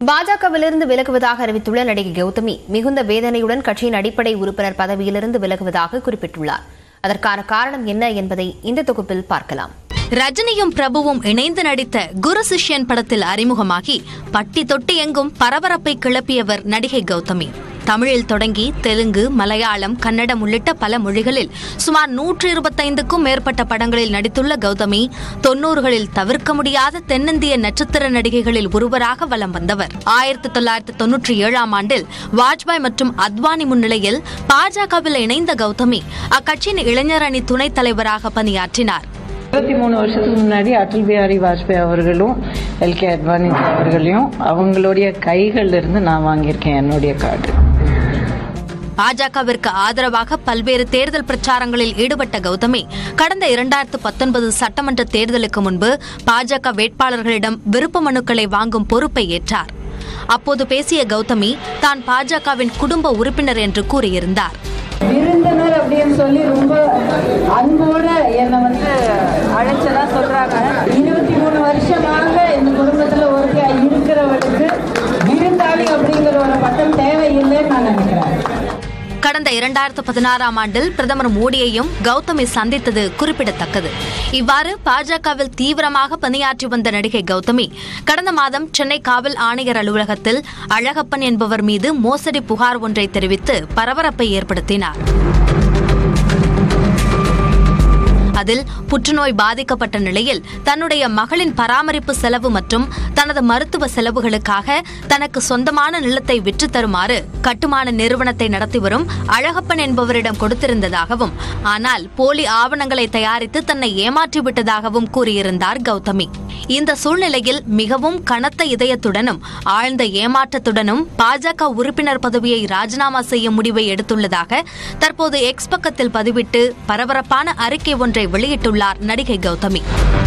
பாஜகவிலிருந்து விலகுவதாக அறிவித்துள்ள நடிகை கௌதமி மிகுந்த வேதனையுடன் கட்சியின் அடிப்படை உறுப்பினர் பதவியிலிருந்து விலகுவதாக குறிப்பிட்டுள்ளார் அதற்கான காரணம் என்ன என்பதை இந்த தொகுப்பில் பார்க்கலாம் ரஜினியும் பிரபுவும் இணைந்து நடித்த குரு சிஷ்யன் படத்தில் அறிமுகமாகி பட்டி தொட்டி எங்கும் பரபரப்பை கிளப்பியவர் நடிகை கௌதமி தமிழில் தொடங்கி தெலுங்கு மலையாளம் கன்னடம் உள்ளிட்ட பல மொழிகளில் சுமார் நூற்று இருபத்தைந்துக்கும் மேற்பட்ட படங்களில் நடித்துள்ள கௌதமி தொன்னூறுகளில் தவிர்க்க முடியாத தென்னிந்திய நட்சத்திர நடிகைகளில் ஒருவராக வலம் வந்தவர் ஆயிரத்தி தொள்ளாயிரத்தி தொன்னூற்றி ஏழாம் ஆண்டில் வாஜ்பாய் மற்றும் அத்வானி முன்னிலையில் பாஜகவில் இணைந்த கௌதமி அக்கட்சியின் இளைஞர் அணி துணைத் தலைவராக பணியாற்றினார் இருபத்தி மூணு வருஷத்துக்கு முன்னாடி அடல் பிஹாரி வாஜ்பாய் அவர்களும் எல் கே அத்வானி அவர்களையும் அவங்களுடைய கைகள்ல இருந்து நான் வாங்கியிருக்கேன் என்னுடைய கார்டு பாஜகவிற்கு ஆதரவாக பல்வேறு தேர்தல் பிரச்சாரங்களில் ஈடுபட்ட கௌதமி கடந்த இரண்டாயிரத்து பத்தொன்பது சட்டமன்ற தேர்தலுக்கு முன்பு பாஜக வேட்பாளர்களிடம் விருப்ப மனுக்களை வாங்கும் பொறுப்பை ஏற்றார் அப்போது பேசிய கௌதமி தான் பாஜகவின் குடும்ப உறுப்பினர் என்று கூறியிருந்தார் விருந்தினர் அப்படின்னு சொல்லி ரொம்ப அன்போட என்னை வந்து அழைச்சதா சொல்றாங்க இருபத்தி மூணு வருஷமாக இந்த குடும்பத்துல ஒருத்தியா இருக்கிறவளுக்கு விருந்தாளி அப்படிங்கிற ஒரு பட்டம் தேவையில்லைன்னு நான் நினைக்கிறேன் கடந்த இரண்டாயிரத்து பதினாறாம் ஆண்டில் பிரதமர் மோடியையும் கௌதமி சந்தித்தது குறிப்பிடத்தக்கது இவ்வாறு பாஜகவில் தீவிரமாக பணியாற்றி வந்த நடிகை கௌதமி கடந்த மாதம் சென்னை காவல் ஆணையர் அலுவலகத்தில் அழகப்பன் என்பவர் மீது மோசடி புகார் ஒன்றை தெரிவித்து பரபரப்பை ஏற்படுத்தினார் அதில் புற்றுநோய் பாதிக்கப்பட்ட நிலையில் தன்னுடைய மகளின் பராமரிப்பு செலவு மற்றும் தனது மருத்துவ செலவுகளுக்காக தனக்கு சொந்தமான நிலத்தை விற்று தருமாறு கட்டுமான நிறுவனத்தை நடத்தி வரும் அழகப்பன் என்பவரிடம் கொடுத்திருந்ததாகவும் ஆனால் போலி ஆவணங்களை தயாரித்து தன்னை ஏமாற்றிவிட்டதாகவும் கூறியிருந்தார் கௌதமி இந்த சூழ்நிலையில் மிகவும் கனத்த இதயத்துடனும் ஆழ்ந்த ஏமாற்றத்துடனும் பாஜக உறுப்பினர் பதவியை ராஜினாமா செய்யும் முடிவை எடுத்துள்ளதாக தற்போது எக்ஸ் பக்கத்தில் பதிவிட்டு பரபரப்பான அறிக்கை ஒன்றை வெளியிட்டுள்ளார் நடிகை கௌதமி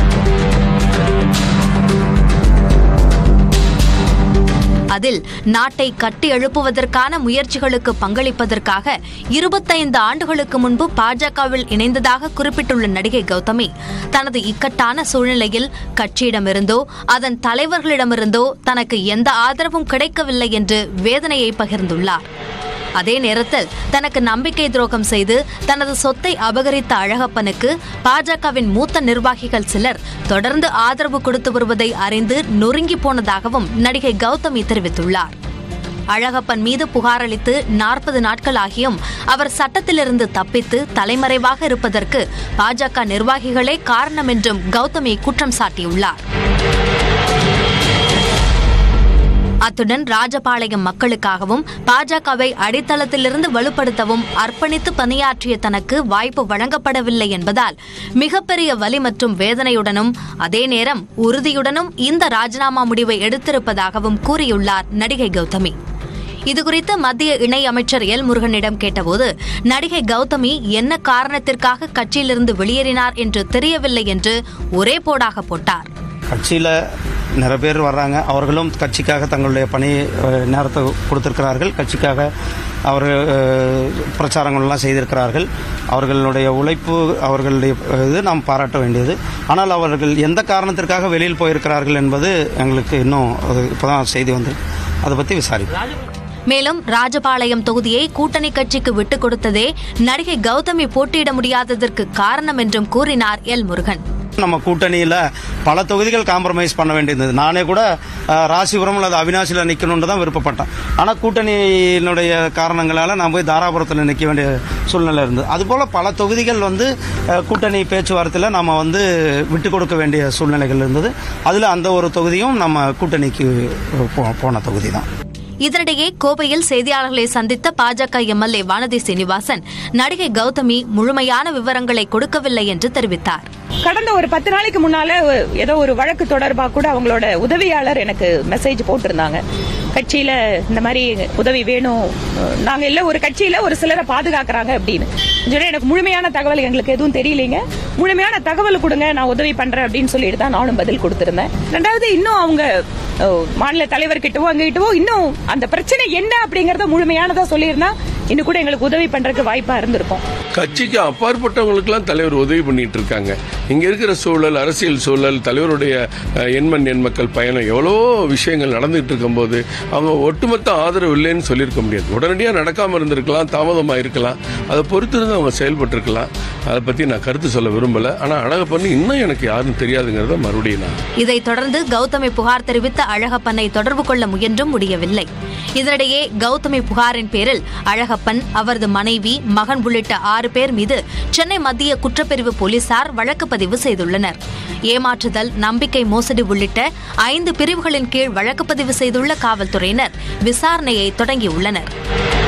அதில் நாட்டை கட்டி எழுப்புவதற்கான முயற்சிகளுக்கு பங்களிப்பதற்காக இருபத்தைந்து ஆண்டுகளுக்கு முன்பு பாஜகவில் இணைந்ததாக குறிப்பிட்டுள்ள நடிகை கௌதமி தனது இக்கட்டான சூழ்நிலையில் கட்சியிடமிருந்தோ அதன் தலைவர்களிடமிருந்தோ தனக்கு எந்த ஆதரவும் கிடைக்கவில்லை என்று வேதனையை பகிர்ந்துள்ளார் அதே நேரத்தில் தனக்கு நம்பிக்கை துரோகம் செய்து தனது சொத்தை அபகரித்த அழகப்பனுக்கு பாஜகவின் மூத்த நிர்வாகிகள் சிலர் தொடர்ந்து ஆதரவு கொடுத்து வருவதை அறிந்து நொறுங்கி போனதாகவும் நடிகை கௌதமி தெரிவித்துள்ளார் அழகப்பன் மீது புகாரளித்து நாற்பது நாட்கள் ஆகியும் அவர் சட்டத்திலிருந்து தப்பித்து தலைமறைவாக இருப்பதற்கு பாஜக நிர்வாகிகளே காரணம் என்றும் கௌதமி குற்றம் சாட்டியுள்ளார் அத்துடன் ராஜபாளையம் மக்களுக்காகவும் பாஜகவை அடித்தளத்திலிருந்து வலுப்படுத்தவும் அர்ப்பணித்து பணியாற்றிய தனக்கு வாய்ப்பு வழங்கப்படவில்லை என்பதால் மிகப்பெரிய வலி மற்றும் வேதனையுடனும் அதே நேரம் உறுதியுடனும் இந்த ராஜினாமா முடிவை எடுத்திருப்பதாகவும் கூறியுள்ளார் நடிகை கௌதமி இதுகுறித்து மத்திய இணை அமைச்சர் எல் முருகனிடம் கேட்டபோது நடிகை கௌதமி என்ன காரணத்திற்காக கட்சியிலிருந்து வெளியேறினார் என்று தெரியவில்லை என்று ஒரே போடாக போட்டார் கட்சியில் நிறைய பேர் வர்றாங்க அவர்களும் கட்சிக்காக தங்களுடைய பணி அஹ், நேரத்தை கொடுத்திருக்கிறார்கள் கட்சிக்காக அவர் அஹ், பிரச்சாரங்கள்லாம் செய்திருக்கிறார்கள் அவர்களுடைய உழைப்பு அவர்களுடைய அஹ், இது நாம் பாராட்ட வேண்டியது ஆனால் அவர்கள் எந்த காரணத்திற்காக வெளியில் போயிருக்கிறார்கள் என்பது எங்களுக்கு இன்னும் அது இப்போதான் செய்தி வந்து அதை பற்றி விசாரிப்போம் மேலும் ராஜபாளையம் தொகுதியை கூட்டணி கட்சிக்கு விட்டுக் கொடுத்ததே நடிகை கௌதமி போட்டியிட முடியாததற்கு காரணம் என்றும் கூறினார் எல் முருகன் நம்ம கூட்டணியில் பல தொகுதிகள் காம்ப்ரமைஸ் பண்ண வேண்டியிருந்தது நானே கூட அஹ், ராசிபுரம் அல்லது அவினாசியில் நிற்கணும்னு தான் விருப்பப்பட்டேன் ஆனால் கூட்டணியினுடைய காரணங்களால் நான் போய் தாராபுரத்தில் நிற்க வேண்டிய சூழ்நிலை இருந்தது அதுபோல் பல தொகுதிகள் வந்து அஹ், கூட்டணி பேச்சுவார்த்தையில் நம்ம வந்து விட்டு கொடுக்க வேண்டிய சூழ்நிலைகள் இருந்தது அதில் அந்த ஒரு தொகுதியும் நம்ம கூட்டணிக்கு போ- போன தொகுதி தான் இதனிடையே கோவையில் செய்தியாளர்களை சந்தித்த பாஜக எம்எல்ஏ வானதி சீனிவாசன் நடிகை கௌதமி முழுமையான விவரங்களை கொடுக்கவில்லை என்று தெரிவித்தார் கடந்த ஒரு பத்து நாளைக்கு முன்னால ஒ- ஏதோ ஒரு வழக்கு தொடர்பா கூட அவங்களோட உதவியாளர் எனக்கு மெசேஜ் போட்டிருந்தாங்க கட்சியில இந்த மாதிரி உதவி வேணும் நாங்க இல்ல ஒரு கட்சியில ஒரு சிலரை பாதுகாக்கிறாங்க அப்படின்னு சொன்னா எனக்கு முழுமையான தகவல் எங்களுக்கு எதுவும் தெரியலீங்க முழுமையான தகவல் கொடுங்க நான் உதவி பண்றேன் அப்படின்னு சொல்லிட்டு தான் நானும் பதில் கொடுத்திருந்தேன் ரெண்டாவது இன்னும் அவங்க ஓ, மாநில தலைவர்கிட்டவோ அங்ககிட்டவோ இன்னும் அந்த பிரச்சனை என்ன அப்படிங்கறத முழுமையானதா சொல்லியிருந்தா இன்னும் கூட எங்களுக்கு உதவி பண்றதுக்கு வாய்ப்பா இருந்திருக்கும் கட்சிக்கு அப்பாற்பட்டவங்களுக்கெல்லாம் தலைவர் உதவி பண்ணிட்டு இருக்காங்க இங்க இருக்கிற சூழல் அரசியல் சூழல் தலைவருடைய அஹ், எண்மண் எண் மக்கள் பயணம் எவ்வளவோ விஷயங்கள் நடந்துட்டு இருக்கும்போது அவங்க ஒட்டுமொத்த ஆதரவு இல்லைன்னு சொல்லியிருக்க முடியாது உடனடியாக நடக்காம இருந்திருக்கலாம் தாமதமா இருக்கலாம் அதை பொறுத்து இருந்து அவங்க செயல்பட்டு இருக்கலாம் அதை பத்தி நான் கருத்து சொல்ல விரும்பல ஆனா அழகப்பண்ணு இன்னும் எனக்கு யாரும் தெரியாதுங்கிறத மறுபடியும் நான் இதைத் தொடர்ந்து கௌதமி புகார் தெரிவித்த அழகப்பனை தொடர்பு கொள்ள முயன்றும் முடியவில்லை இதனிடையே கௌதமி புகாரின் பேரில் அழகப்பன் அவரது மனைவி மகன் உள்ளிட்ட ஆறு பேர் மீது சென்னை மத்திய குற்றப்பிரிவு போலீசார் வழக்கு பதிவு செய்துள்ளனர் ஏமாற்றுதல் நம்பிக்கை மோசடி உள்ளிட்ட ஐந்து பிரிவுகளின் கீழ் வழக்கு பதிவு செய்துள்ள காவல்துறையினர் விசாரணையை தொடங்கியுள்ளனர்